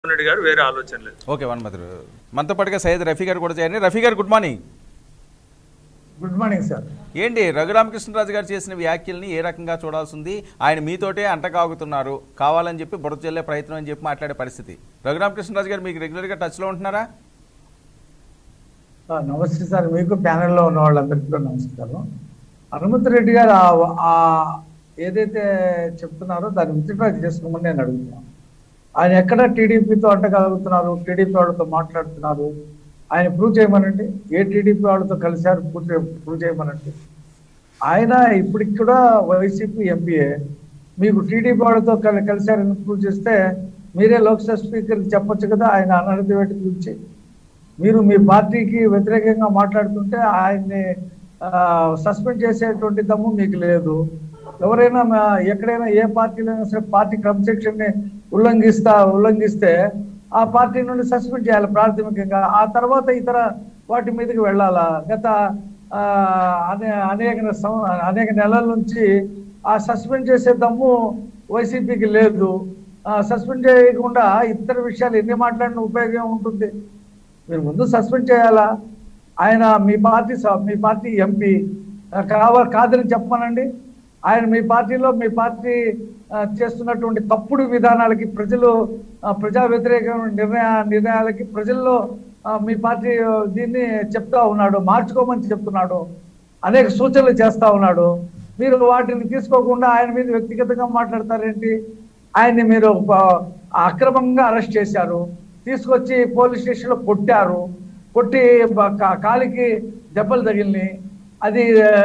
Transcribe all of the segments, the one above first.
రెడ్డి గారు వేరే ఆలోచన లేదు ఓకే వన్ మధురు మనతో పాటుగా సయ్యద్ రఫీ గారు కూడా చేయండి Rafi garu good morning good morning sir ఏంటి రఘురామకృష్ణరాజు గారు చేసిన వ్యాఖ్యల్ని ఏ రకంగా చూడాల్సి ఉంది ఆయన మీతోటే అంటకాగుతున్నారు కావాలని చెప్పి బురద చెల్లే ప్రయత్నం అని చెప్పి మాట్లాడే పరిస్థితి రఘురామకృష్ణరాజు గారు మీకు రెగ్యులర్గా టచ్లో ఉంటున్నారా ఆ, నమస్తే సార్ మీకు ప్యానెల్లో ఉన్న వాళ్ళందరికీ కూడా నమస్కారం హనుమంత్ రెడ్డి గారు ఆ- ఆ ఏదైతే చెప్తున్నారో దాన్ని విత్డ్రా చేసుకోమని నేను అడుగుతున్నాను ఆయన ఎక్కడ టీడీపీతో అంటగలుగుతున్నారు టీడీపీ వాళ్ళతో మాట్లాడుతున్నారు ఆయన ప్రూవ్ చేయమనండి ఏ టీడీపీ వాళ్ళతో కలిశారు ప్రూవ్ చే- ప్రూవ్ చేయమనండి ఆయన ఇప్పటికి కూడా వైసీపీ ఎంపీఏ మీకు టీడీపీ వాళ్ళతో కలి కలిశారని ప్రూవ్ చేస్తే మీరే లోక్సభ స్పీకర్కి చెప్పొచ్చు కదా ఆయన అనర్హత గురించి మీరు మీ పార్టీకి వ్యతిరేకంగా మాట్లాడుతుంటే ఆయన్ని సస్పెండ్ చేసేటువంటి దమ్ము మీకు లేదు ఎవరైనా మా- ఎక్కడైనా ఏ పార్టీలో అయినా సరే పార్టీ క్రమశిక్షణని ఉల్లంఘిస్తా ఉల్లంఘిస్తే ఆ పార్టీ నుండి సస్పెండ్ చేయాలి ప్రాథమికంగా ఆ తర్వాత ఇతర వాటి మీదకి వెళ్ళాలా గత ఆ, అనే అనేక సం- అనేక నెలల నుంచి ఆ సస్పెండ్ చేసే దమ్ము వైసీపీకి లేదు సస్పెండ్ చేయకుండా ఇతర విషయాలు ఎన్ని మాట్లాడిన ఉపయోగం ఉంటుంది మీరు ముందు సస్పెండ్ చేయాలా ఆయన మీ పార్టీ స- మీ పార్టీ ఎంపీ కావాలి కాదని చెప్పమనండి ఆయన మీ పార్టీలో మీ పార్టీ ఆ, చేస్తున్నటువంటి తప్పుడు విధానాలకి ప్రజలు ఆ, ప్రజా వ్యతిరేక నిర్ణయ నిర్ణయాలకి ప్రజల్లో ఆ, మీ పార్టీ ఆ, దీన్ని చెప్తా ఉన్నాడు మార్చుకోమని చెప్తున్నాడు అనేక సూచనలు చేస్తా ఉన్నాడు మీరు వాటిని తీసుకోకుండా ఆయన మీద వ్యక్తిగతంగా మాట్లాడతారేంటి ఆయన్ని మీరు ఆ, అక్రమంగా అరెస్ట్ చేశారు తీసుకొచ్చి పోలీస్ స్టేషన్లో కొట్టారు కొట్టి బ- కా- కాలికి దెబ్బలు తగిలినాయి అది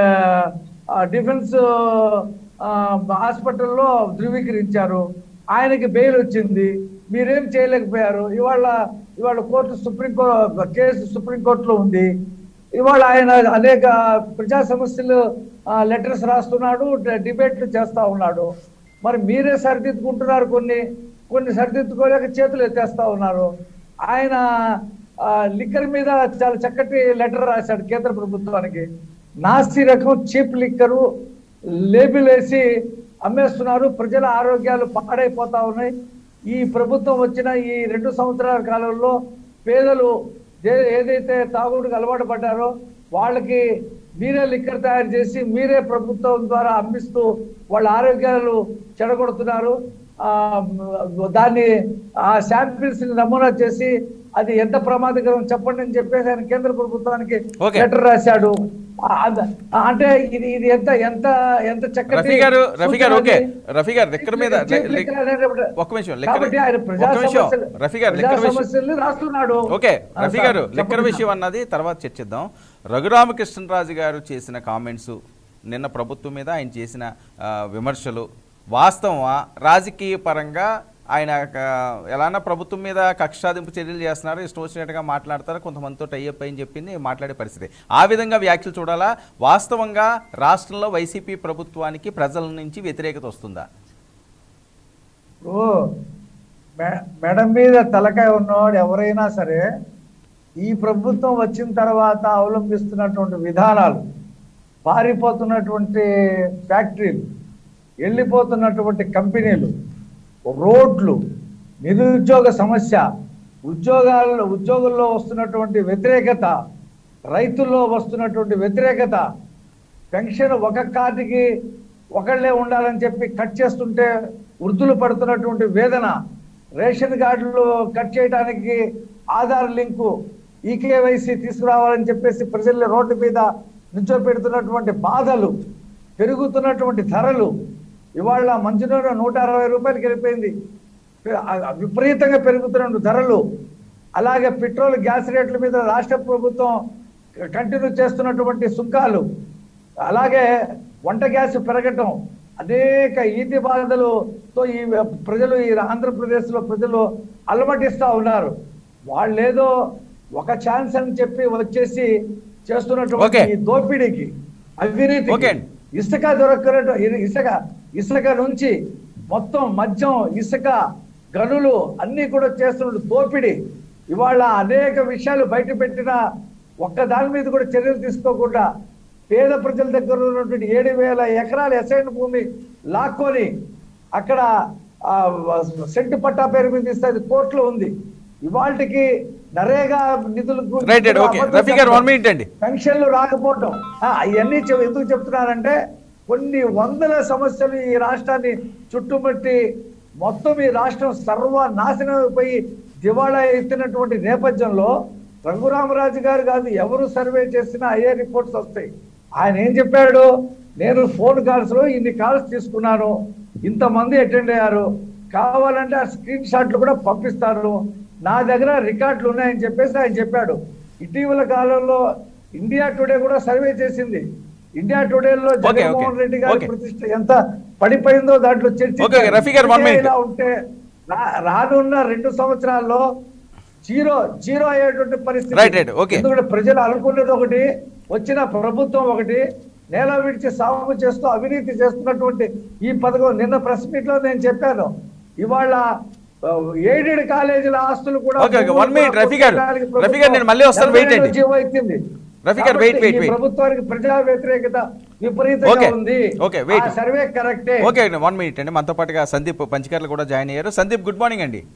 ఆ, డిఫెన్స్ ఆ, హాస్పిటల్లో ధృవీకరించారు ఆయనకి బెయిల్ వచ్చింది మీరేం చేయలేకపోయారు ఇవాళ ఇవాళ కోర్టు సుప్రీంకోర్టు కేసు సుప్రీంకోర్టులో ఉంది ఇవాళ ఆయన అనేక ప్రజా సమస్యలు లెటర్స్ రాస్తున్నాడు డ- డిబేట్లు చేస్తా ఉన్నాడు మరి మీరే సరిదిద్దుకుంటున్నారు కొన్ని కొన్ని సరిదిద్దుకోలేక చేతులు ఎత్తేస్తా ఉన్నారు ఆయన ఆ, లిక్కర్ మీద చాలా చక్కటి లెటర్ రాశాడు కేంద్ర ప్రభుత్వానికి నాసి రకం చీప్ లిక్కరు లేబుల్ వేసి అమ్మేస్తున్నారు ప్రజల ఆరోగ్యాలు పాడైపోతా ఉన్నాయి ఈ ప్రభుత్వం వచ్చిన ఈ రెండు సంవత్సరాల కాలంలో పేదలు ఏ- ఏదైతే తాగుడుకు అలవాటు పడ్డారో వాళ్ళకి మీరే లిక్కర్ తయారు చేసి మీరే ప్రభుత్వం ద్వారా అమ్మిస్తూ వాళ్ళ ఆరోగ్యాలు చెడగొడుతున్నారు ఆ, దాన్ని ఆ శాంపిల్స్ ని నమూనా చేసి అది ఎంత ప్రమాదకరం చెప్పండి అని చెప్పేసి ఆయన కేంద్ర ప్రభుత్వానికి Okay. లెటర్ రాశాడు ఆ, అద- ఆ, అంటే ఇది ఇది ఎంత ఎంత ఎంత చక్కటి రఫీ గారు రఫీ గారు సూచన ఓకే అది. రఫీ గారు లెక్కర్ మీద చీప్ లిక్కర్ అనేటప్పుడు- ఒక్క నిమిషం లెక్కర్ కాబట్టి ఆయన ప్రజా ఒక్క నిమిషం సమస్యలు- రఫీ గారు ప్రజా లెక్కర్ విషయం సమస్యల్ని రాస్తున్నాడు ఓకే ఆ, రఫీ సార్, గారు లెక్కర్ చెప్పండి విషయం అన్నది తర్వాత చర్చిద్దాం రఘురామకృష్ణరాజు గారు చేసిన కామెంట్స్ నిన్న ప్రభుత్వం మీద ఆయన చేసిన ఆ, విమర్శలు వాస్తవమా రాజకీయ పరంగా ఆయన ఆ, ఎలానా ప్రభుత్వం మీద కక్ష సాధింపు చర్యలు చేస్తున్నారు ఇష్టం వచ్చినట్టుగా మాట్లాడతారు కొంతమందితో టైఅప్ అని చెప్పింది మాట్లాడే పరిస్థితి ఆ విధంగా వ్యాఖ్యలు చూడాలా వాస్తవంగా రాష్ట్రంలో వైసీపీ ప్రభుత్వానికి ప్రజల నుంచి వ్యతిరేకత వస్తుందా ఇప్పుడు మె- మెడ మీద తలకాయ ఉన్నవాడు ఎవరైనా సరే ఈ ప్రభుత్వం వచ్చిన తర్వాత అవలంబిస్తున్నటువంటి విధానాలు పారిపోతున్నటువంటి ఫ్యాక్టరీలు వెళ్ళిపోతున్నటువంటి కంపెనీలు రోడ్లు నిరుద్యోగ సమస్య ఉద్యోగాల్లో ఉద్యోగుల్లో వస్తున్నటువంటి వ్యతిరేకత రైతుల్లో వస్తున్నటువంటి వ్యతిరేకత పెన్షన్ ఒక కార్డుకి ఒకళ్ళే ఉండాలని చెప్పి కట్ చేస్తుంటే వృద్ధులు పడుతున్నటువంటి వేదన రేషన్ కార్డులు కట్ చేయడానికి ఆధార్ లింకు ఈకేవైసీ తీసుకురావాలని చెప్పేసి ప్రజల్ని రోడ్డు మీద నుంచోపెడుతున్నటువంటి బాధలు పెరుగుతున్నటువంటి ధరలు ఇవాళ మంచినూనె నూట అరవై రూపాయలకి వెళ్ళిపోయింది ఆ- విపరీతంగా పెరుగుతున్న ధరలు అలాగే పెట్రోల్ గ్యాస్ రేట్ల మీద రాష్ట్ర ప్రభుత్వం కంటిన్యూ చేస్తున్నటువంటి సుంకాలు అలాగే వంట గ్యాస్ పెరగటం అనేక ఈతి బాధలతో ఈ ప్రజలు ఈ ఆంధ్రప్రదేశ్లో ప్రజలు అలమటిస్తా ఉన్నారు వాళ్ళేదో ఒక ఛాన్స్ అని చెప్పి వచ్చేసి చేస్తున్నటువంటి Okay. ఈ దోపిడీకి అవినీతి Okay అండి. ఇసుక దొరకనట్టు ఇసుక ఇసుక నుంచి మొత్తం మద్యం ఇసుక గనులు అన్ని కూడా చేస్తున్న దోపిడీ ఇవాళ అనేక విషయాలు బయట పెట్టిన ఒక్క దాని మీద కూడా చర్యలు తీసుకోకుండా పేద ప్రజల దగ్గర ఉన్నటువంటి ఏడు వేల ఎకరాల ఎసైన్ భూమి లాక్కొని అక్కడ ఆ సెంట్ పట్టా పేరు మీద ఇస్తే అది కోర్టులో ఉంది ఇవాళకి నరేగా నిధులు గురించి రైట్ రైట్ కూడా ఓకే అబద్ధం రఫీ గారు చెప్పడం. వన్ మినిట్ అండి పెన్షన్లు రాకపోవటం ఆ, అవన్నీ చెప్- ఎందుకు చెప్తున్నానంటే కొన్ని వందల సమస్యలు ఈ రాష్ట్రాన్ని చుట్టుముట్టి మొత్తం ఈ రాష్ట్రం సర్వనాశనం అయిపోయి దివాళా ఎత్తినటువంటి నేపథ్యంలో రఘురామరాజు గారు కాదు ఎవరు సర్వే చేసినా అయ్యే రిపోర్ట్స్ వస్తాయి ఆయన ఏం చెప్పాడు నేను ఫోన్ కాల్స్ లో ఇన్ని కాల్స్ తీసుకున్నాను ఇంతమంది అటెండ్ అయ్యారు కావాలంటే ఆ స్క్రీన్ షాట్లు కూడా పంపిస్తాను నా దగ్గర రికార్డులు ఉన్నాయని చెప్పేసి ఆయన చెప్పాడు ఇటీవల కాలంలో ఇండియా టుడే కూడా సర్వే చేసింది ఇండియా టుడేలో Okay, okay. జగన్మోహన్ రెడ్డి గారి Okay. ప్రతిష్ట ఎంత పడిపోయిందో దాంట్లో చర్చ Okay, okay. రఫీ గారు, one minute. ఇలా ఉంటే రా- రానున్న రెండు సంవత్సరాల్లో జీరో జీరో అయ్యేటువంటి పరిస్థితి Right, right. Okay. ఎందుకంటే ప్రజలు అనుకునేది ఒకటి వచ్చిన ప్రభుత్వం ఒకటి నేల విడిచి సాగు చేస్తూ అవినీతి చేస్తున్నటువంటి ఈ పథకం నిన్న ప్రెస్ మీట్ లో నేను చెప్పాను ఇవాళ ఎయిడెడ్ కాలేజీల ఆస్తులు కూడా Okay, okay. One minute, కూడా రఫీ గారు. ప్రభుత్వం రఫీ గారు, నేను మళ్ళీ వస్తాను. Wait నిర్ణయం చేయండి. జీవో ఎత్తింది. రఫీ గారు, wait, కాబట్టి wait, ఈ wait. ప్రభుత్వానికి ప్రజా వ్యతిరేకత విపరీతంగా Okay. ఉంది Okay, wait. ఆ సర్వే కరెక్టే ఓకే అండి వన్ మినిట్ అండి మనతో పాటుగా సందీప్ పంచకర్లు కూడా జాయిన్ అయ్యారు సందీప్ గుడ్ మార్నింగ్ అండి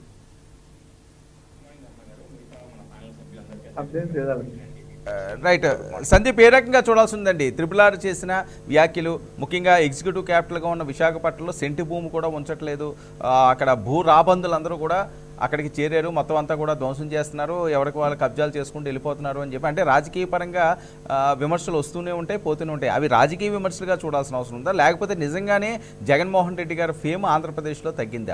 అర్థం చేయాలి. రైట్ సందీప్ ఏ రకంగా చూడాల్సి ఉందండి త్రిపుల్ ఆర్ చేసిన వ్యాఖ్యలు ముఖ్యంగా ఎగ్జిక్యూటివ్ క్యాపిటల్గా ఉన్న విశాఖపట్నంలో సెంటి భూమి కూడా ఉంచట్లేదు ఆ, అక్కడ భూ రాబందులందరూ కూడా అక్కడికి చేరారు మొత్తం అంతా కూడా ధ్వంసం చేస్తున్నారు ఎవరికి వాళ్ళు కబ్జాలు చేసుకుంటూ వెళ్ళిపోతున్నారు అని చెప్పి అంటే రాజకీయ పరంగా ఆ, విమర్శలు వస్తూనే ఉంటాయి పోతూనే ఉంటాయి అవి రాజకీయ విమర్శలుగా చూడాల్సిన అవసరం ఉందా లేకపోతే నిజంగానే జగన్మోహన్ రెడ్డి గారి ఫేమ్ ఆంధ్రప్రదేశ్లో తగ్గిందా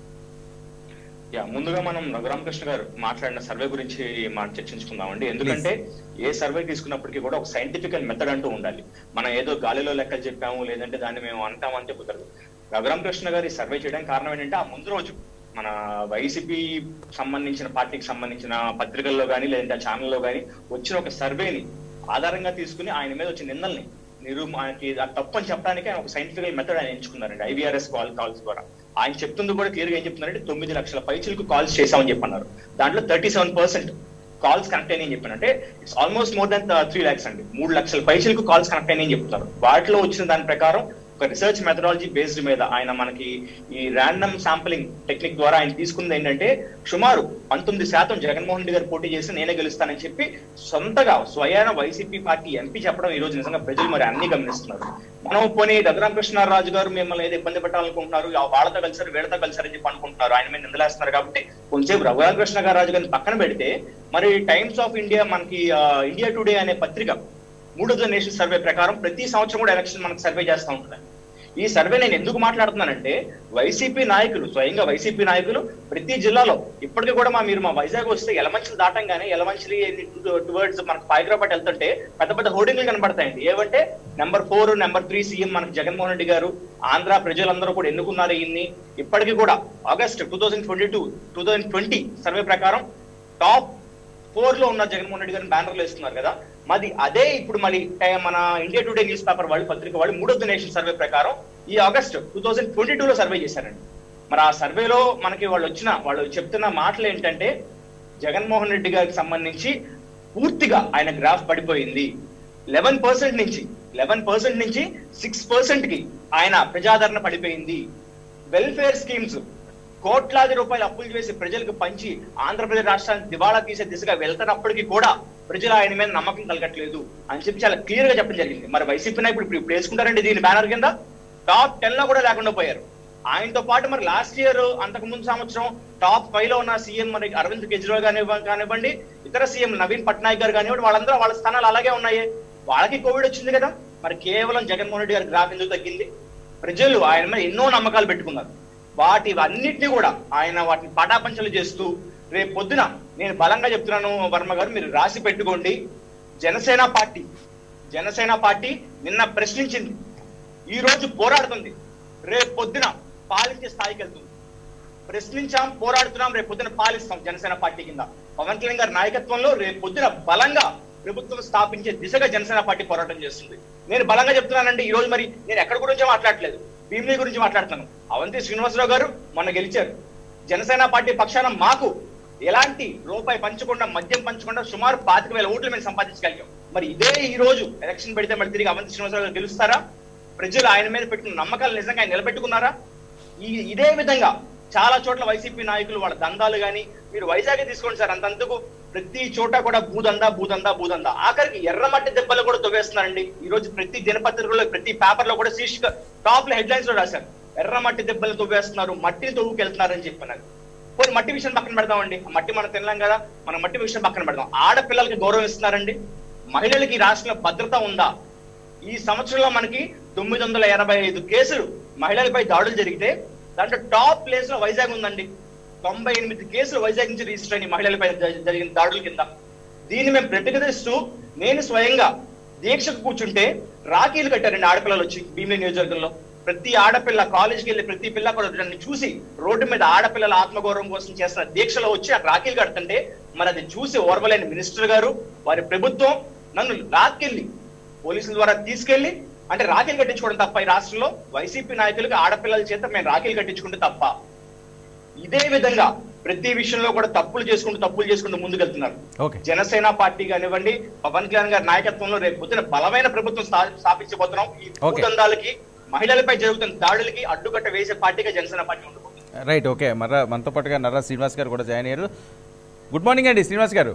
యా ముందుగా మనం రఘురామకృష్ణ గారు మాట్లాడిన సర్వే గురించి మనం చర్చించుకుందామండి ఎందుకంటే ఏ సర్వే తీసుకున్నప్పటికీ కూడా ఒక సైంటిఫికల్ మెథడ్ అంటూ ఉండాలి మనం ఏదో గాలిలో లెక్కలు చెప్పాము లేదంటే దాన్ని మేము అంటామంటే కుదరదు రఘురామకృష్ణ గారు ఈ సర్వే చేయడానికి కారణం ఏంటంటే ఆ ముందు రోజు మన వైసీపీ సంబంధించిన పార్టీకి సంబంధించిన పత్రికల్లో కానీ లేదంటే ఆ ఛానల్లో కానీ వచ్చిన ఒక సర్వేని ఆధారంగా తీసుకుని ఆయన మీద వచ్చిన నిందల్ని నిరూ ఆయనకి అది తప్పు అని చెప్పడానికి ఆయన ఒక సైంటిఫికల్ మెథడ్ ఆయన ఎంచుకున్నారండి ఐవీఆర్ఎస్ కాల్ కాల్స్ ద్వారా ఆయన చెప్తుంది కూడా క్లియర్ గా ఏం చెప్తున్నారంటే తొమ్మిది లక్షల పైచులకు కాల్స్ చేశామని చెప్పన్నారు దాంట్లో thirty seven percent calls connect అయినాయని చెప్పాను అంటే it's almost more than three lakhs అండి మూడు లక్షల పైచులకు కాల్స్ కనెక్ట్ అయినాయని చెప్తున్నారు వాటిలో వచ్చిన దాని ప్రకారం ఒక రీసెర్చ్ మెథడాలజీ బేస్డ్ మీద ఆయన మనకి ఈ ర్యాండమ్ శాంప్లింగ్ టెక్నిక్ ద్వారా ఆయన తీసుకుంది ఏంటంటే సుమారు పంతొమ్మిది శాతం జగన్మోహన్ రెడ్డి గారు పోటీ చేసి నేనే గెలుస్తానని చెప్పి సొంతగా స్వయాన వైసీపీ పార్టీ ఎంపీ చెప్పడం ఈ రోజు నిజంగా ప్రజలు మరి అన్ని గమనిస్తున్నారు మనం పోనీ రఘురామకృష్ణారాజు గారు మిమ్మల్ని ఏదో ఇబ్బంది పెట్టాలనుకుంటున్నారు ఆ వాళ్ళతో కలిసారు వీళ్ళతో కలిసారని చెప్పి అనుకుంటున్నారు ఆయన మీద నిందలేస్తున్నారు కాబట్టి కొంచెం రఘురామకృష్ణ గారు రాజు గారిని పక్కన పెడితే మరి టైమ్స్ ఆఫ్ ఇండియా మనకి ఆ, ఇండియా టుడే అనే పత్రిక మూడో నేషన్ సర్వే ప్రకారం ప్రతి సంవత్సరం కూడా ఎలక్షన్ మనకు సర్వే చేస్తూ ఉంటుంది ఈ సర్వే నేను ఎందుకు మాట్లాడుతున్నానంటే వైసీపీ నాయకులు స్వయంగా వైసీపీ నాయకులు ప్రతి జిల్లాలో ఇప్పటికీ కూడా మా మీరు మా వైజాగ్ వస్తే ఎలమంచిలు దాటంగానే ఎలమంచిలి టువర్డ్స్ మనకు పాయకరాపట్ వెళ్తుంటే పెద్ద పెద్ద హోర్డింగ్లు కనబడతాయండి ఏమంటే number four number three CM మనకు జగన్మోహన్ రెడ్డి గారు ఆంధ్ర ప్రజలందరూ కూడా ఎన్నుకున్నారు ఇన్ని ఇప్పటికీ కూడా August two thousand twenty two two thousand twenty survey ప్రకారం టాప్ ఫోర్ లో ఉన్న జగన్మోహన్ రెడ్డి గారిని బ్యానర్లు వేస్తున్నారు కదా మరి అదే ఇప్పుడు మళ్ళీ టై- మన ఇండియా టుడే న్యూస్ పేపర్ వాళ్ళు పత్రిక వాళ్ళు మూడో నేషన్ సర్వే ప్రకారం ఈ August two thousand twenty two లో సర్వే చేశారండి మరి ఆ సర్వేలో మనకి వాళ్ళు వచ్చిన వాళ్ళు చెప్తున్న మాటలు ఏంటంటే జగన్మోహన్ రెడ్డి గారికి సంబంధించి పూర్తిగా ఆయన గ్రాఫ్ పడిపోయింది లెవెన్ పర్సెంట్ నుంచి లెవెన్ పర్సెంట్ నుంచి సిక్స్ పర్సెంట్ కి ఆయన ప్రజాదరణ పడిపోయింది వెల్ఫేర్ స్కీమ్స్ కోట్లాది రూపాయలు అప్పులు చేసి ప్రజలకు పంచి ఆంధ్రప్రదేశ్ రాష్ట్రాన్ని దివాళా తీసే దిశగా వెళ్తున్నప్పటికీ కూడా ప్రజలు ఆయన మీద నమ్మకం కలగట్లేదు అని చెప్పి చాలా క్లియర్ గా చెప్పడం జరిగింది మరి వైసీపీ నాయకుడు ఇప్పుడు ఇప్పుడు వేసుకుంటారండి దీని బ్యానర్ కింద టాప్ టెన్ లో కూడా లేకుండా పోయారు ఆయనతో పాటు మరి లాస్ట్ ఇయర్ అంతకు ముందు సంవత్సరం టాప్ ఫైవ్ లో ఉన్న సీఎం మరి అరవింద్ కేజ్రీవాల్ కానివ్వ కానివ్వండి ఇతర సీఎం నవీన్ పట్నాయక్ గారు కానివ్వండి వాళ్ళందరూ వాళ్ళ స్థానాలు అలాగే ఉన్నాయి వాళ్ళకి కోవిడ్ వచ్చింది కదా మరి కేవలం జగన్మోహన్ రెడ్డి గారి గ్రాఫ్ ఎందుకు తగ్గింది ప్రజలు ఆయన మీద ఎన్నో నమ్మకాలు పెట్టుకున్నారు వాటి అన్నిటిని కూడా ఆయన వాటిని పటాపంచలు చేస్తూ రేపు పొద్దున నేను బలంగా చెప్తున్నాను వర్మ గారు మీరు రాసి పెట్టుకోండి జనసేన పార్టీ జనసేన పార్టీ నిన్న ప్రశ్నించింది ఈ రోజు పోరాడుతుంది రేపు పొద్దున పాలించే స్థాయికి వెళ్తుంది ప్రశ్నించాం పోరాడుతున్నాం రేపు పొద్దున పాలిస్తాం జనసేన పార్టీ కింద పవన్ కళ్యాణ్ గారి నాయకత్వంలో రేపు పొద్దున బలంగా ప్రభుత్వం స్థాపించే దిశగా జనసేన పార్టీ పోరాటం చేస్తుంది నేను బలంగా చెప్తున్నానండి ఈ రోజు మరి నేను ఎక్కడి గురించో మాట్లాడట్లేదు భీమిలి గురించి మాట్లాడుతాను అవంతి శ్రీనివాసరావు గారు మొన్న గెలిచారు జనసేన పార్టీ పక్షాన మాకు ఎలాంటి రూపాయి పంచకుండా మద్యం పంచకుండా సుమారు పాతిక వేల ఓట్లు మేము సంపాదించగలిగాం మరి ఇదే ఈ రోజు ఎలక్షన్ పెడితే మరి తిరిగి అవంతి శ్రీనివాసరావు గారు గెలుస్తారా ప్రజలు ఆయన మీద పెట్టిన నమ్మకాలు నిజంగా ఆయన నిలబెట్టుకున్నారా ఈ ఇదే విధంగా చాలా చోట్ల వైసీపీ నాయకులు వాళ్ళ దందాలు గాని మీరు వైజాగ్ తీసుకోండి సార్ అంతందుకు ప్రతి చోట కూడా భూదందా భూదందా భూదందా ఆఖరికి ఎర్రమట్టి దెబ్బలు కూడా తవ్వేస్తున్నారండి ఈ రోజు ప్రతి దినపత్రికలో ప్రతి పేపర్ లో కూడా శీర్షిక టాప్ లో హెడ్లైన్స్ లో రాశారు ఎర్రమట్టి దెబ్బలు తవ్వేస్తున్నారు మట్టిని తవ్వుకెళ్తున్నారని చెప్పినారు పోనీ మట్టి విషయం పక్కన పెడదామండి ఆ మట్టి మనం తినలేం కదా మనం మట్టి విషయం పక్కన పెడదాం ఆడపిల్లలకి గౌరవం ఇస్తున్నారండి మహిళలకి ఈ రాష్ట్రంలో భద్రత ఉందా ఈ సంవత్సరంలో మనకి తొమ్మిది వందల ఎనభై ఐదు కేసులు మహిళలపై దాడులు జరిగితే దాంట్లో టాప్ ప్లేస్ లో వైజాగ్ ఉందండి తొంభై ఎనిమిది కేసులు వైజాగ్ నుంచి రిజిస్టర్ అయిన మహిళలపై జ- జరిగిన దాడుల కింద దీన్ని మేము ప్రతిఘటిస్తూ నేను స్వయంగా దీక్షకు కూర్చుంటే రాఖీలు కట్టారండి ఆడపిల్లలు వచ్చి భీమిలి నియోజకవర్గంలో ప్రతి ఆడపిల్ల కాలేజీకి వెళ్ళి ప్రతి పిల్ల కూడా నన్ను చూసి రోడ్డు మీద ఆడపిల్లల ఆత్మగౌరవం కోసం చేస్తున్న దీక్షలో వచ్చి ఆ రాఖీలు కడుతుంటే మరి అది చూసి ఓర్వలేని మినిస్టర్ గారు వారి ప్రభుత్వం నన్ను లాక్కెళ్ళి పోలీసుల ద్వారా తీసుకెళ్లి అంటే రాఖీలు కట్టించుకోవడం తప్ప ఈ రాష్ట్రంలో వైసీపీ నాయకులకు ఆడపిల్లల చేత మేము రాఖీలు కట్టించుకుంటే తప్ప ఇదే విధంగా ప్రతి విషయంలో కూడా తప్పులు చేసుకుంటూ తప్పులు చేసుకుంటూ ముందుకెళ్తున్నారు ఓకే జనసేన పార్టీ కానివ్వండి పవన్ కళ్యాణ్ గారి నాయకత్వంలో రేపు పొద్దున బలమైన ప్రభుత్వం స్థా- స్థాపించబోతున్నాం ఈ Okay. భూదందాలకి మహిళలపై జరుగుతున్న దాడులకి అడ్డుకట్ట వేసే పార్టీగా జనసేన పార్టీ ఉండబోతుంది రైట్ ఓకే మర్ర మనతో పాటుగా నర్రా శ్రీనివాస్ గారు కూడా జాయిన్ అయ్యారు గుడ్ మార్నింగ్ అండి శ్రీనివాస్ గారు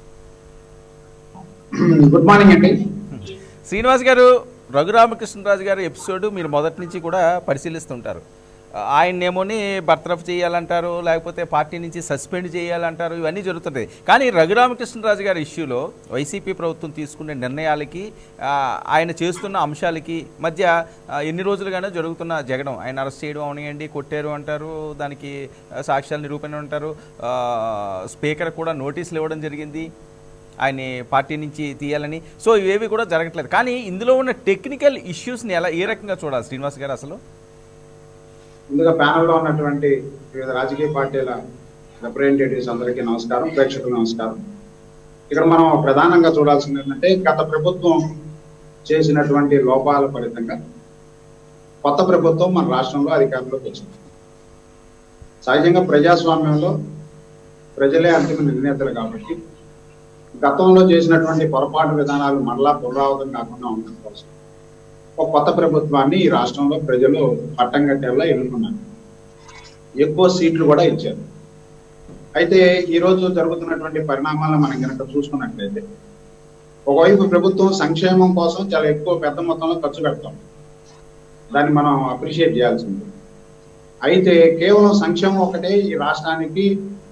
గుడ్ మార్నింగ్ అండి శ్రీనివాస్ గారు రఘురామకృష్ణరాజు గారి ఎపిసోడ్ మీరు మొదటి నుంచి కూడా పరిశీలిస్తుంటారు ఆయన్నేమోని బర్తరఫ్ చేయాలంటారు లేకపోతే పార్టీ నుంచి సస్పెండ్ చేయాలంటారు ఇవన్నీ జరుగుతుంటాయి కానీ రఘురామకృష్ణరాజు గారి ఇష్యూలో వైసీపీ ప్రభుత్వం తీసుకునే నిర్ణయాలకి ఆ, ఆయన చేస్తున్న అంశాలకి మధ్య ఆ, ఎన్ని రోజులుగానే జరుగుతున్న జగడం ఆయన అరెస్ట్ చేయడం అవనియండి కొట్టారు అంటారు దానికి ఆ, సాక్ష్యాల నిరూపణ అంటారు ఆ, స్పీకర్ కూడా నోటీసులు ఇవ్వడం జరిగింది ఆయన్ని పార్టీ నుంచి తీయాలని సో ఇవేవి కూడా జరగట్లేదు కానీ ఇందులో ఉన్న టెక్నికల్ ఇష్యూస్ని ఎలా ఏ రకంగా చూడాలి శ్రీనివాస్ గారు అసలు ముందుగా ప్యానెల్లో ఉన్నటువంటి వివిధ రాజకీయ పార్టీల రిప్రజెంటేటివ్స్ అందరికీ నమస్కారం ప్రేక్షకులు నమస్కారం ఇక్కడ మనం ప్రధానంగా చూడాల్సింది ఏంటంటే గత ప్రభుత్వం చేసినటువంటి లోపాల ఫలితంగా కొత్త ప్రభుత్వం మన రాష్ట్రంలో అధికారంలోకి వచ్చింది సహజంగా ప్రజాస్వామ్యంలో ప్రజలే అంతిమ నిర్ణేతలు కాబట్టి గతంలో చేసినటువంటి పొరపాటు విధానాలు మరలా పునరావృతం కాకుండా ఉండడం కోసం ఒక కొత్త ప్రభుత్వాన్ని ఈ రాష్ట్రంలో ప్రజలు పట్టం కట్టేలా ఎన్నుకున్నారు ఎక్కువ సీట్లు కూడా ఇచ్చారు అయితే ఈ రోజు జరుగుతున్నటువంటి పరిణామాలను మనం కనుక చూసుకున్నట్లయితే ఒకవైపు ప్రభుత్వం సంక్షేమం కోసం చాలా ఎక్కువ పెద్ద మొత్తంలో ఖర్చు పెడతాం దాన్ని మనం అప్రిషియేట్ చేయాల్సింది అయితే కేవలం సంక్షేమం ఒకటే ఈ రాష్ట్రానికి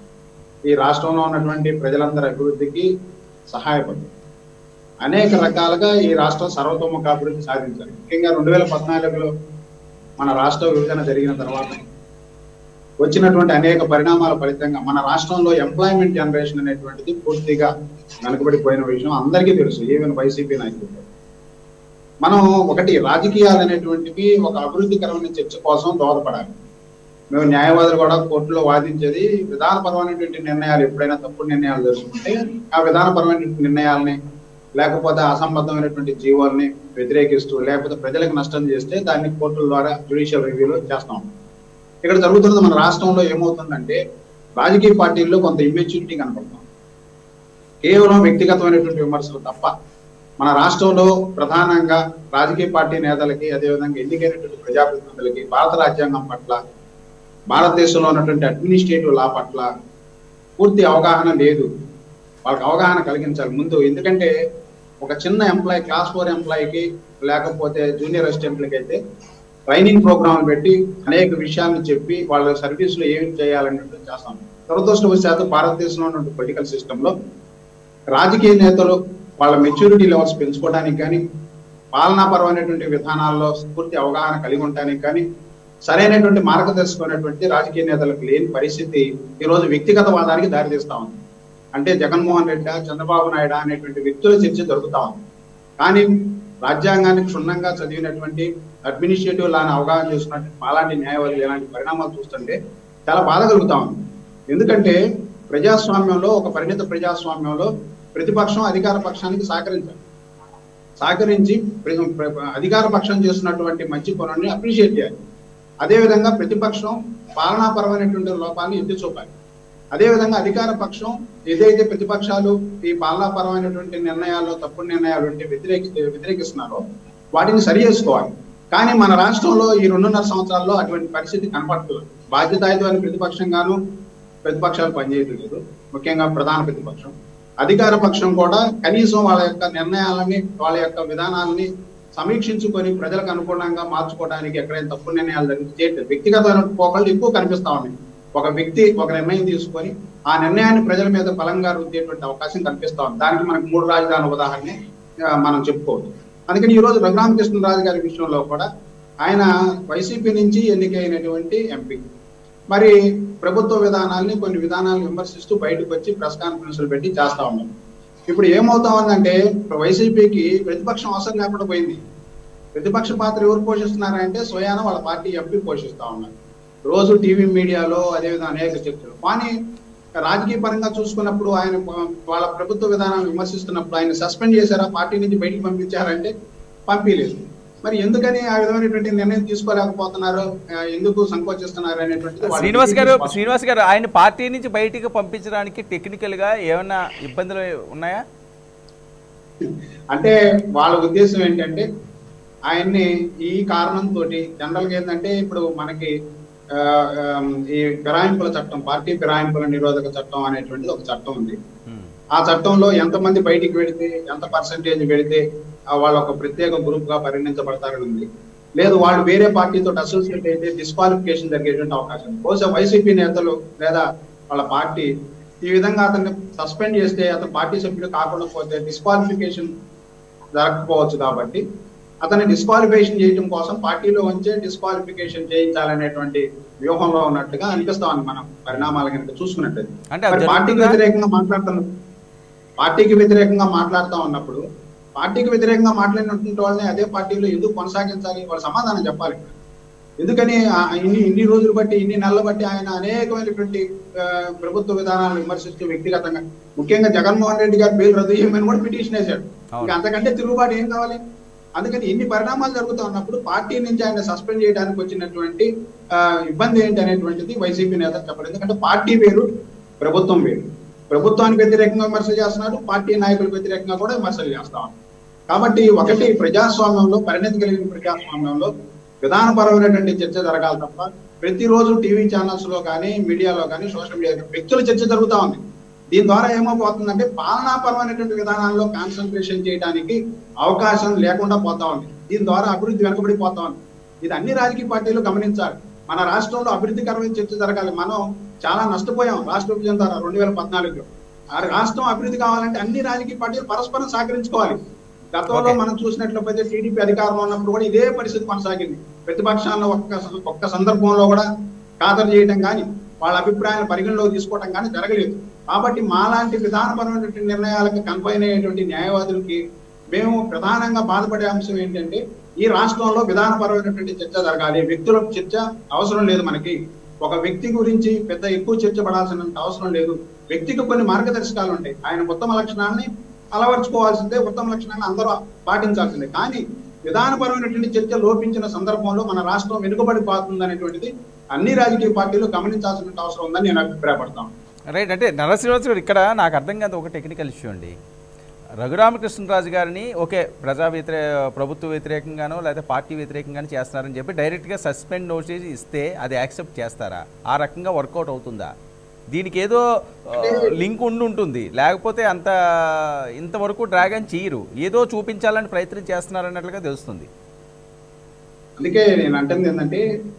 ఈ రాష్ట్రంలో ఉన్నటువంటి ప్రజలందరి అభివృద్ధికి సహాయపడుతుంది అనేక రకాలుగా ఈ రాష్ట్రం సర్వతోముఖ అభివృద్ధి సాధించాలి ముఖ్యంగా రెండు వేల పద్నాలుగులో మన రాష్ట్ర విభజన జరిగిన తర్వాత వచ్చినటువంటి అనేక పరిణామాల ఫలితంగా మన రాష్ట్రంలో ఎంప్లాయ్మెంట్ జనరేషన్ అనేటువంటిది పూర్తిగా వెనుకబడిపోయిన విషయం అందరికీ తెలుసు ఈవెన్ వైసీపీ నాయకులు మనం ఒకటి రాజకీయాలు అనేటువంటివి ఒక అభివృద్ధికరమైన చర్చ కోసం దోహదపడాలి మేము న్యాయవాదులు కూడా కోర్టులో వాదించేది విధానపరమైనటువంటి నిర్ణయాలు ఎప్పుడైనా తప్పుడు నిర్ణయాలు తీసుకుంటే ఆ విధానపరమైనటువంటి నిర్ణయాలని లేకపోతే అసంబద్ధమైనటువంటి జీవోల్ని వ్యతిరేకిస్తూ లేకపోతే ప్రజలకు నష్టం చేస్తే దాన్ని కోర్టుల ద్వారా జ్యుడిషియల్ రివ్యూలో చేస్తాం ఇక్కడ జరుగుతున్నది మన రాష్ట్రంలో ఏమవుతుందంటే రాజకీయ పార్టీల్లో కొంత ఇమ్మెచ్యూరిటీ కనపడుతుంది కేవలం వ్యక్తిగతమైనటువంటి విమర్శలు తప్ప మన రాష్ట్రంలో ప్రధానంగా రాజకీయ పార్టీ నేతలకి అదేవిధంగా ఎన్నికైనటువంటి ప్రజాప్రతినిధులకి భారత రాజ్యాంగం పట్ల భారతదేశంలో ఉన్నటువంటి అడ్మినిస్ట్రేటివ్ లా పట్ల పూర్తి అవగాహన లేదు వాళ్ళకి అవగాహన కలిగించాలి ముందు ఎందుకంటే ఒక చిన్న ఎంప్లాయీ క్లాస్ ఫోర్ ఎంప్లాయీకి లేకపోతే జూనియర్ అసిస్టెంట్లకి అయితే ట్రైనింగ్ ప్రోగ్రాంలు పెట్టి అనేక విషయాలను చెప్పి వాళ్ళ సర్వీసులో ఏమి చేయాలన్నట్టు చేస్తాం దురదృష్టవశాత్తు భారతదేశంలో ఉన్నటువంటి పొలిటికల్ సిస్టంలో రాజకీయ నేతలు వాళ్ళ మెచ్యూరిటీ లెవెల్స్ పెంచుకోవడానికి కానీ పాలనాపరమైనటువంటి విధానాల్లో పూర్తి అవగాహన కలిగి ఉండడానికి కానీ సరైనటువంటి మార్గదర్శకమైనటువంటి రాజకీయ నేతలకు లేని పరిస్థితి ఈ రోజు వ్యక్తిగత వాదానికి దారితీస్తా ఉంది అంటే జగన్మోహన్ రెడ్డి చంద్రబాబు నాయుడు అనేటువంటి వ్యక్తుల చర్చ దొరుకుతా ఉంది కానీ రాజ్యాంగాన్ని క్షుణ్ణంగా చదివినటువంటి అడ్మినిస్ట్రేటివ్ లాని అవగాహన చేసుకున్నటువంటి మాలాంటి న్యాయవాదులు ఇలాంటి పరిణామాలు చూస్తుంటే చాలా బాధ కలుగుతా ఉంది ఎందుకంటే ప్రజాస్వామ్యంలో ఒక పరిణిత ప్రజాస్వామ్యంలో ప్రతిపక్షం అధికార పక్షానికి సహకరించాలి సహకరించి ప్ర- ప్ర- అధికార పక్షం చేస్తున్నటువంటి మంచి పనుల్ని అప్రిషియేట్ చేయాలి అదేవిధంగా ప్రతిపక్షం పాలనాపరమైనటువంటి లోపాన్ని ఎత్తి చూపాలి అదేవిధంగా అధికార పక్షం ఏదైతే ప్రతిపక్షాలు ఈ పాలనాపరమైనటువంటి నిర్ణయాల్లో తప్పుడు నిర్ణయాలు ఉంటే వ్యతిరేకి వ్యతిరేకిస్తున్నారో వాటిని సరి చేసుకోవాలి కానీ మన రాష్ట్రంలో ఈ రెండున్నర సంవత్సరాల్లో అటువంటి పరిస్థితి కనపడలేదు బాధ్యతాయుతమైన ప్రతిపక్షంగాను ప్రతిపక్షాలు పనిచేయడం లేదు ముఖ్యంగా ప్రధాన ప్రతిపక్షం అధికార పక్షం కూడా కనీసం వాళ్ళ యొక్క నిర్ణయాలని వాళ్ళ యొక్క విధానాలని సమీక్షించుకొని ప్రజలకు అనుగుణంగా మార్చుకోవడానికి ఎక్కడైనా తప్పు నిర్ణయాలు జరిగితే చేయట్లేదు వ్యక్తిగతమైన పోకళ్ళు ఎక్కువ కనిపిస్తా ఉన్నాయి ఒక వ్యక్తి ఒక నిర్ణయం తీసుకొని ఆ నిర్ణయాన్ని ప్రజల మీద బలంగా రుద్దేటువంటి అవకాశం కనిపిస్తా ఉంది దానికి మనకు మూడు రాజధాని ఉదాహరణ మనం చెప్పుకోవచ్చు అందుకని ఈ రోజు రఘురామకృష్ణరాజు గారి విషయంలో కూడా ఆయన వైసీపీ నుంచి ఎన్నికైనటువంటి ఎంపీ మరి ప్రభుత్వ విధానాల్ని కొన్ని విధానాలను విమర్శిస్తూ బయటకు వచ్చి ప్రెస్ కాన్ఫరెన్స్లు పెట్టి చేస్తా ఉన్నాం ఇప్పుడు ఏమవుతా ఉందంటే ఇప్పుడు వైసీపీకి ప్రతిపక్షం అవసరం లేకుండా పోయింది ప్రతిపక్ష పాత్ర ఎవరు పోషిస్తున్నారంటే స్వయాన వాళ్ళ పార్టీ ఎంపీ పోషిస్తా ఉన్నారు రోజు టీవీ మీడియాలో అదేవిధంగా అనేక చర్చలు కానీ రాజకీయ పరంగా చూసుకున్నప్పుడు ఆయన ప- వాళ్ళ ప్రభుత్వ విధానాన్ని విమర్శిస్తున్నప్పుడు ఆయన సస్పెండ్ చేశారా పార్టీ నుంచి బయటికి పంపించారంటే పంపించలేదు మరి ఎందుకని ఆ విధమైనటువంటి నిర్ణయం తీసుకోలేకపోతున్నారు ఆ, ఎందుకు సంకోచిస్తున్నారు అనేటువంటిది వాళ్ళ శ్రీనివాస్ గారు స్పష్టం. శ్రీనివాస్ గారు ఆయన పార్టీ నుంచి బయటికి పంపించడానికి టెక్నికల్ గా ఏమైనా ఇబ్బందులు ఉన్నాయా అంటే వాళ్ళ ఉద్దేశం ఏంటంటే ఆయన్ని ఈ కారణంతో జనరల్ గా ఏంటంటే ఇప్పుడు మనకి ఆ, ఆమ్, ఈ ఫిరాయింపుల చట్టం పార్టీ ఫిరాయింపుల నిరోధక చట్టం అనేటువంటిది ఒక చట్టం ఉంది ఉమ్. ఆ చట్టంలో ఎంతమంది బయటికి వెళితే ఎంత పర్సంటేజ్ వెళితే ఆ వాళ్ళ ఒక ప్రత్యేక గ్రూప్ గా పరిగణించబడతారని ఉంది లేదు వాళ్ళు వేరే పార్టీతో అసోసియేట్ అయితే డిస్క్వాలిఫికేషన్ జరిగేటువంటి అవకాశం ఉంది బహుశా వైసీపీ నేతలు లేదా వాళ్ళ పార్టీ ఈ విధంగా అతన్ని సస్పెండ్ చేస్తే అతను పార్టీ సభ్యుడు కాకుండా పోతే డిస్క్వాలిఫికేషన్ జరగకపోవచ్చు కాబట్టి అతన్ని డిస్క్వాలిఫికేషన్ చేయడం కోసం పార్టీలో ఉంచే డిస్క్వాలిఫికేషన్ చేయించాలనేటువంటి వ్యూహంలో ఉన్నట్టుగా అనిపిస్తా ఉంది మనం పరిణామాలు కనుక చూసుకున్నట్లయితే అంటే అది మరి పార్టీకి జరుగుతుందా? వ్యతిరేకంగా మాట్లాడుతున్న పార్టీకి వ్యతిరేకంగా మాట్లాడుతా ఉన్నప్పుడు పార్టీకి వ్యతిరేకంగా మాట్లాడినటువంటి వాళ్ళని అదే పార్టీలో ఎందుకు కొనసాగించాలి వాళ్ళు సమాధానం చెప్పాలి ఎందుకని ఆ- ఇన్ని ఇన్ని రోజులు బట్టి ఇన్ని నెలలు బట్టి ఆయన అనేకమైనటువంటి ఆ, ప్రభుత్వ విధానాలను విమర్శిస్తూ వ్యక్తిగతంగా ముఖ్యంగా జగన్మోహన్ రెడ్డి గారి పేరు రద్దు చేయమని కూడా పిటిషన్ వేశాడు అవును. ఇంకా అంతకంటే తిరుగుబాటు ఏం కావాలి అందుకని ఎన్ని పరిణామాలు జరుగుతూ ఉన్నప్పుడు పార్టీ నుంచి ఆయన సస్పెండ్ చేయడానికి వచ్చినటువంటి ఆ, ఇబ్బంది ఏంటి అనేటువంటిది వైసీపీ నేతలు చెప్పారు ఎందుకంటే పార్టీ వేరు ప్రభుత్వం వేరు ప్రభుత్వానికి వ్యతిరేకంగా విమర్శలు చేస్తున్నారు పార్టీ నాయకులకు వ్యతిరేకంగా కూడా విమర్శలు చేస్తా ఉన్నారు కాబట్టి ఒకటి ప్రజాస్వామ్యంలో పరిణతి కలిగిన ప్రజాస్వామ్యంలో విధానపరమైనటువంటి చర్చ జరగాలి తప్ప ప్రతిరోజు టీవీ ఛానల్స్ లో కానీ మీడియాలో కానీ సోషల్ మీడియా వ్యక్తుల చర్చ జరుగుతా ఉంది దీని ద్వారా ఏమైపోతుందంటే పాలనాపరమైనటువంటి విధానాల్లో కాన్సన్ట్రేషన్ చేయడానికి అవకాశం లేకుండా పోతా ఉంది దీని ద్వారా అభివృద్ధి వెనుకబడిపోతా ఉంది ఇది అన్ని రాజకీయ పార్టీలు గమనించాలి మన రాష్ట్రంలో అభివృద్ధికరమైన చర్చ జరగాలి మనం చాలా నష్టపోయాం రాష్ట్ర విభజన ద్వారా రెండు వేల పద్నాలుగులో ఆ రాష్ట్రం అభివృద్ధి కావాలంటే అన్ని రాజకీయ పార్టీలు పరస్పరం సహకరించుకోవాలి గతంలో Okay. మనం చూసినట్లయితే టీడీపీ అధికారంలో ఉన్నప్పుడు కూడా ఇదే పరిస్థితి కొనసాగింది ప్రతిపక్షాలను ఒక్క ఒక్క సందర్భంలో కూడా ఖాతరు చేయడం కానీ వాళ్ళ అభిప్రాయాలను పరిగణలోకి తీసుకోవడం కానీ జరగలేదు కాబట్టి మాలాంటి విధానపరమైనటువంటి నిర్ణయాలకు కన్ఫైన్ అయ్యేటువంటి న్యాయవాదులకి మేము ప్రధానంగా బాధపడే అంశం ఏంటంటే ఈ రాష్ట్రంలో విధానపరమైనటువంటి చర్చ జరగాలి వ్యక్తుల చర్చ అవసరం లేదు మనకి ఒక వ్యక్తి గురించి పెద్ద ఎక్కువ చర్చ పడాల్సినంత అవసరం లేదు వ్యక్తికి కొన్ని మార్గదర్శకాలు ఉంటాయి ఆయన ఉత్తమ లక్షణాన్ని అలవర్చుకోవాల్సిందే ఉత్తమ లక్షణాన్ని అందరూ పాటించాల్సిందే కానీ విధానపరమైనటువంటి చర్చ లోపించిన సందర్భంలో మన రాష్ట్రం వెనుకబడిపోతుంది అనేటువంటిది అన్ని రాజకీయ పార్టీలు గమనించాల్సిన అవసరం ఉందని నేను అభిప్రాయపడతాను రైట్ అంటే నరసింహరాజు గారు ఇక్కడ నాకు అర్థం కాదు ఒక టెక్నికల్ ఇష్యూ అండి రఘురామకృష్ణరాజు గారిని ఓకే ప్రజా వ్యతిరే ప్రభుత్వ వ్యతిరేకంగానో లేదా పార్టీ వ్యతిరేకంగానో చేస్తున్నారని చెప్పి డైరెక్ట్గా సస్పెండ్ నోటీస్ ఇస్తే అది యాక్సెప్ట్ చేస్తారా ఆ రకంగా వర్కౌట్ అవుతుందా దీనికి ఏదో లింక్ ఉండి ఉంటుంది లేకపోతే అంత ఇంతవరకు డ్రాగన్ చేయరు ఏదో చూపించాలని ప్రయత్నం చేస్తున్నారన్నట్లుగా తెలుస్తుంది అందుకే నేను అంటుంది ఏంటంటే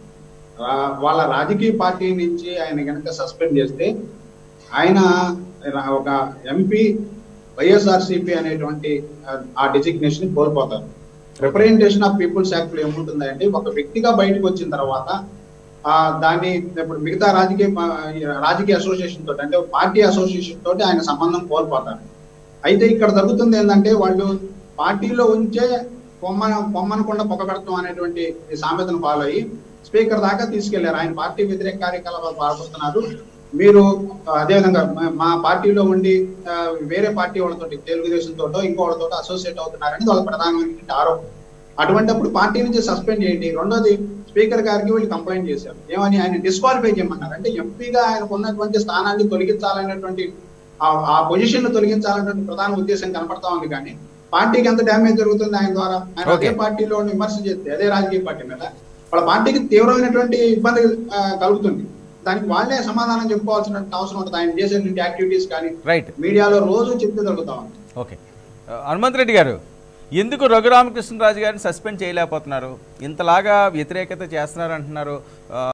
రా- వాళ్ళ రాజకీయ పార్టీ నుంచి ఆయన కనుక సస్పెండ్ చేస్తే ఆయన రా- ఒక ఎంపీ వైఎస్ఆర్సిపి అనేటువంటి ఆ- ఆ డెసిగ్నేషన్ కోల్పోతారు రిప్రజెంటేషన్ ఆఫ్ పీపుల్స్ యాక్ట్ లో ఏముంటుందంటే ఒక వ్యక్తిగా బయటకు వచ్చిన తర్వాత ఆ దాన్ని ఇప్పుడు మిగతా రాజకీయ పా- రాజకీయ అసోసియేషన్ తోటి అంటే పార్టీ అసోసియేషన్ తోటి ఆయన సంబంధం కోల్పోతారు అయితే ఇక్కడ జరుగుతుంది ఏంటంటే వాళ్ళు పార్టీలో ఉంచే పొమ్మన పొమ్మనకుండా పొగబెడతాం అనేటువంటి ఈ సామెతను ఫాలో అయ్యి స్పీకర్ దాకా తీసుకెళ్లారు ఆయన పార్టీ వ్యతిరేక కార్యకలాపాలు పాల్గొస్తున్నారు మీరు ఆ, అదేవిధంగా మా- మా పార్టీలో ఉండి ఆ, వేరే పార్టీ వాళ్ళతోటి తెలుగుదేశం తోటో ఇంకో వాళ్ళతో అసోసియేట్ అవుతున్నారని వాళ్ళ ప్రధానమైనటువంటి ఆరోపణ అటువంటిప్పుడు పార్టీ నుంచి సస్పెండ్ చేయండి రెండోది స్పీకర్ గారికి వీళ్ళు కంప్లైంట్ చేశారు ఏమని ఆయన డిస్క్వాలిఫై చేయమన్నారు అంటే ఎంపీగా ఆయనకు ఉన్నటువంటి స్థానాన్ని తొలగించాలనేటువంటి ఆ- ఆ పొజిషన్ ను తొలగించాలనేటువంటి ప్రధాన ఉద్దేశం కనపడతా ఉంది కానీ పార్టీకి ఎంత డ్యామేజ్ జరుగుతుంది ఆయన ద్వారా ఆయన Okay. అదే పార్టీలో విమర్శ చేస్తే అదే రాజకీయ పార్టీ మీద వాళ్ళ పార్టీకి తీవ్రమైనటువంటి ఇబ్బంది ఆ, కలుగుతుంది దానికి వాళ్ళే సమాధానం చెప్పుకోవాల్సిన అవసరం ఉంటుంది ఆయన చేసేటువంటి యాక్టివిటీస్ కానీ రైట్ మీడియాలో రోజు చెప్తే జరుగుతా ఉంది ఓకే ఆ, హనుమంత్ రెడ్డి గారు ఎందుకు రఘురామకృష్ణరాజు గారిని సస్పెండ్ చేయలేకపోతున్నారు ఇంతలాగా వ్యతిరేకత చేస్తున్నారు అంటున్నారు ఆ,